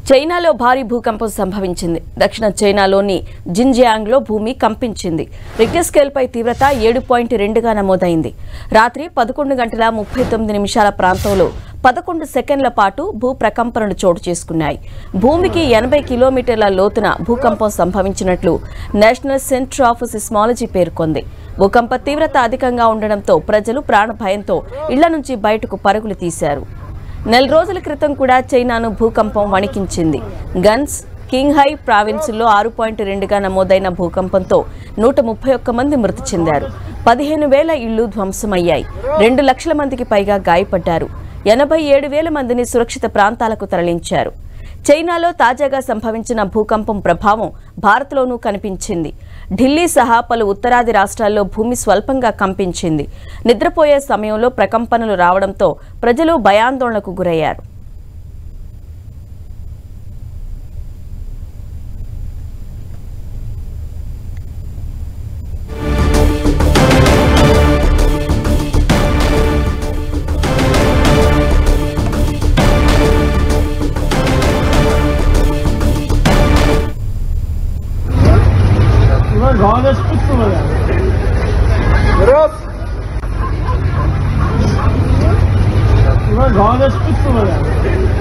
చైనాలో భారీ భూకంపం సంభవించింది దక్షిణ చైనాలోని జిన్జియాంగ్లో భూమి కంపించింది రిక్టర్ స్కేల్పై తీవ్రత ఏడు పాయింట్ రెండుగా నమోదైంది రాత్రి పదకొండు గంటల ముప్పై తొమ్మిది నిమిషాల ప్రాంతంలో పదకొండు సెకండ్ల పాటు భూ ప్రకంపనలు చోటు చేసుకున్నాయి భూమికి ఎనభై కిలోమీటర్ల లోతున భూకంపం సంభవించినట్లు నేషనల్ సెంటర్ ఆఫ్ సిస్మాలజీ పేర్కొంది భూకంప తీవ్రత అధికంగా ఉండడంతో ప్రజలు ప్రాణ భయంతో ఇళ్ల నుంచి బయటకు పరుగులు తీశారు నెల రోజుల క్రితం కూడా చైనాను భూకంపం వణికించింది గన్స్ కింగ్హై ప్రావిన్సుల్లో ఆరు పాయింట్ రెండుగా నమోదైన భూకంపంతో నూట ముప్పై ఒక్క మంది మృతి చెందారు పదిహేను వేల ఇళ్లు ధ్వంసమయ్యాయి రెండు లక్షల మందికి పైగా గాయపడ్డారు ఎనభై ఏడు వేల మందిని సురక్షిత ప్రాంతాలకు తరలించారు చైనాలో తాజాగా సంభవించిన భూకంపం ప్రభావం భారత్లోనూ కనిపించింది ఢిల్లీ సహా పలు ఉత్తరాది రాష్ట్రాల్లో భూమి స్వల్పంగా కంపించింది నిద్రపోయే సమయంలో ప్రకంపనలు రావడంతో ప్రజలు భయాందోళనకు గురయ్యారు 이건 가운데 스피커야. 여러분. 이건 가운데 스피커야.